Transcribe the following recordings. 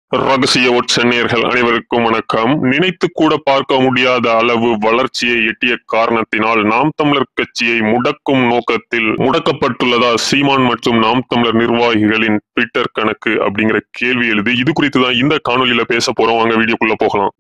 ரகசிய ஒற்றணியர்கள் அனைவருக்கும் வணக்கம் நினைத்து கூட பார்க்க முடியாத அளவு வளர்ச்சியை எட்டிய காரணத்தினால் நாம் தமிழர் கட்சியை முடக்கும் நோக்கத்தில் முடக்கப்பட்டுள்ளதா சீமான் மற்றும் நாம் தமிழர் நிர்வாகிகளின் ட்விட்டர் கணக்கு அப்படிங்கிற கேள்வி எழுது இது குறித்து தான் இந்த காணொலியில பேச போறோம் வாங்க வீடியோக்குள்ள போகலாம்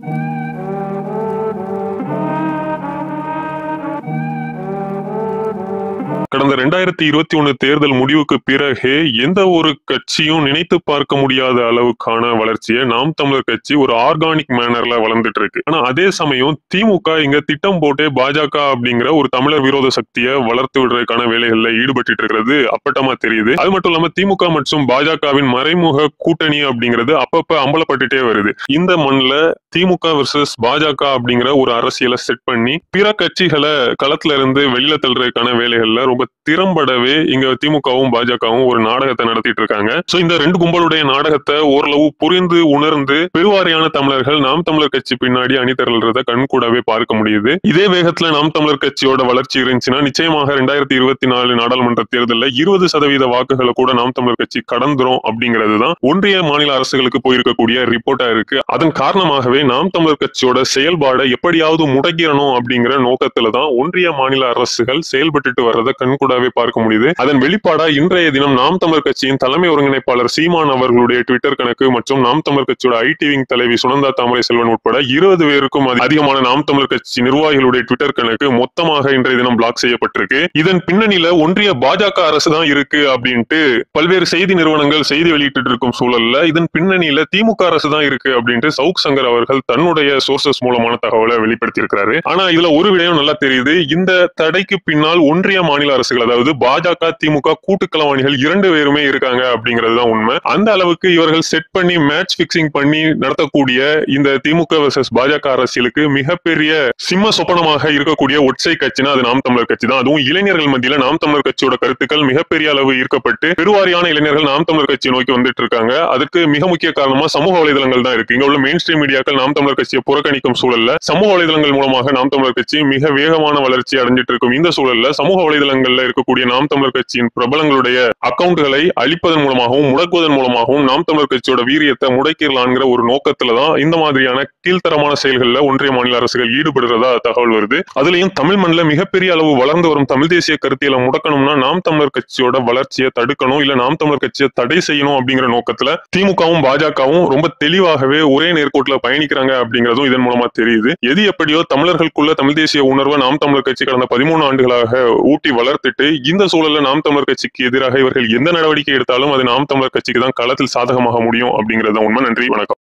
கடந்த ரெண்டாயிரத்தி இருபத்தி ஒண்ணு தேர்தல் முடிவுக்கு பிறகு எந்த ஒரு கட்சியும் நினைத்து பார்க்க முடியாத அளவுக்கான வளர்ச்சியை நாம் தமிழர் கட்சி ஒரு ஆர்கானிக் மேனர்ல வளர்ந்துட்டு இருக்கு ஆனா அதே சமயம் திமுக இங்க திட்டம் போட்டு பாஜக அப்படிங்கிற ஒரு தமிழர் விரோத சக்தியை வளர்த்து விடுறதுக்கான வேலைகள்ல ஈடுபட்டு இருக்கிறது அப்பட்டமா தெரியுது அது மட்டும் இல்லாம திமுக மற்றும் பாஜகவின் மறைமுக கூட்டணி அப்படிங்கிறது அப்பப்ப அம்பலப்பட்டுட்டே வருது இந்த மண்ணுல திமுக வெர்சஸ் பாஜக அப்படிங்கிற ஒரு அரசியலை செட் பண்ணி பிற கட்சிகளை களத்துல இருந்து வெளியில தள்ளுறதுக்கான வேலைகள்ல ரொம்ப திறம்படவே இங்க திமுகவும் பாஜகவும் ஒரு நாடகத்தை நடத்திட்டு இருக்காங்க சோ இந்த ரெண்டு கும்பலுடைய நாடகத்தை ஓரளவு புரிந்து உணர்ந்து பெருவாரியான தமிழர்கள் நாம் தமிழர் கட்சி பின்னாடி அணி திரள்றத கண்கூடாவே பார்க்க முடியுது இதே வேகத்துல நாம் தமிழர் கட்சியோட வளர்ச்சி இருந்துச்சுன்னா நிச்சயமாக ரெண்டாயிரத்தி இருபத்தி நாலு நாடாளுமன்ற தேர்தலில் இருபது சதவீத வாக்குகளை கூட நாம் தமிழர் கட்சி கடந்துரும் அப்படிங்கிறது தான் ஒன்றிய மாநில அரசுகளுக்கு போயிருக்கக்கூடிய ரிப்போர்ட்டா இருக்கு அதன் காரணமாகவே நாம் தமிழர் கட்சியோட செயல்பாடை எப்படியாவது முடக்கிடணும் அப்படிங்கிற நோக்கத்துல தான் ஒன்றிய மாநில அரசுகள் செயல்பட்டுட்டு வர்றதை கண்கூடாவே பார்க்க முடியுது அதன் வெளிப்பாடா இன்றைய தினம் நாம் தமிழர் கட்சியின் தலைமை ஒருங்கிணைப்பாளர் சீமான் அவர்களுடைய ட்விட்டர் கணக்கு மற்றும் நாம் தமிழர் கட்சியோட ஐடி விங் தலைவி சுனந்தா தாமரை செல்வன் உட்பட இருபது பேருக்கும் அதி- அதிகமான நாம் தமிழர் கட்சி நிர்வாகிகளுடைய ட்விட்டர் கணக்கு மொத்தமாக இன்றைய தினம் பிளாக் செய்யப்பட்டிருக்கு இதன் பின்னணியில ஒன்றிய பாஜக அரசு தான் இருக்கு அப்படின்ட்டு பல்வேறு செய்தி நிறுவனங்கள் செய்தி வெளியிட்டு இருக்கும் சூழல்ல இதன் பின்னணியில திமுக அரசு தான் இருக்கு அப்படின்ட்டு சவுக் சங்கர் அவர்கள் தன்னுடைய சோர்சஸ் மூலமான தகவலை வெளிப்படுத்தி இருக்கிறாரு ஆனா இதுல ஒரு விடயம் நல்லா தெரியுது இந்த தடைக்கு பின்னால் ஒன்றிய மாநில அரசுகள் அதாவது பாஜக திமுக கூட்டுக்களவாணிகள் இரண்டு பேருமே இருக்காங்க அப்படிங்கிறது தான் உண்மை அந்த அளவுக்கு இவர்கள் செட் பண்ணி மேட்ச் பிக்சிங் பண்ணி நடத்தக்கூடிய இந்த திமுக வர்சஸ் பாஜக அரசியலுக்கு மிகப்பெரிய சிம்ம சொப்பனமாக இருக்கக்கூடிய ஒற்றை கட்சினா அது நாம் தமிழர் கட்சி தான் அதுவும் இளைஞர்கள் மத்தியில நாம் தமிழர் கட்சியோட கருத்துக்கள் மிகப்பெரிய அளவு ஈர்க்கப்பட்டு பெருவாரியான இளைஞர்கள் நாம் தமிழர் கட்சியை நோக்கி வந்துட்டு இருக்காங்க அதுக்கு மிக முக்கிய காரணமா சமூக வலைதளங்கள் தான் இருக்கு இங்க உள்ள மெயின் ஸ்ட்ரீம் மீடியாக்கள் நாம் தமிழர் கட்சியை புறக்கணிக்கும் சூழல்ல சமூக வலைதளங்கள் மூலமாக நாம் தமிழர் கட்சி மிக வேகமான வளர்ச்சி அடைஞ்சிட்டு இருக்கும் இந்த சூழல்ல சமூக வலைதளங்கள்ல இருக்கக்கூடிய நாம் தமிழர் கட்சியின் பிரபலங்களுடைய அக்கவுண்டுகளை அழிப்பதன் மூலமாகவும் முடக்குவதன் மூலமாகவும் நாம் தமிழர் கட்சியோட வீரியத்தை முடக்கிடலாங்கிற ஒரு நோக்கத்துல தான் இந்த மாதிரியான கீழ்த்தரமான செயல்கள்ல ஒன்றிய மாநில அரசுகள் ஈடுபடுறதா தகவல் வருது அதுலயும் தமிழ் மண்ணில் மிகப்பெரிய அளவு வளர்ந்து வரும் தமிழ் தேசிய கருத்தியலை முடக்கணும்னா நாம் தமிழர் கட்சியோட வளர்ச்சியை தடுக்கணும் இல்ல நாம் தமிழர் கட்சியை தடை செய்யணும் அப்படிங்கிற நோக்கத்துல திமுகவும் பாஜகவும் ரொம்ப தெளிவாகவே ஒரே நேர்கோட்டுல பயணிக்கிறாங்க அப்படிங்கிறதும் இதன் மூலமா தெரியுது எது எப்படியோ தமிழர்களுக்குள்ள தமிழ் தேசிய உணர்வை நாம் தமிழர் கட்சி கடந்த பதிமூணு ஆண்டுகளாக ஊட்டி வளர்த்துட்டு இந்த சூழல்ல நாம் தமிழர் கட்சிக்கு எதிராக இவர்கள் எந்த நடவடிக்கை எடுத்தாலும் அது நாம் தமிழர் கட்சிக்கு தான் களத்தில் சாதகமாக முடியும் அப்படிங்கிறது தான் உண்மை நன்றி வணக்கம்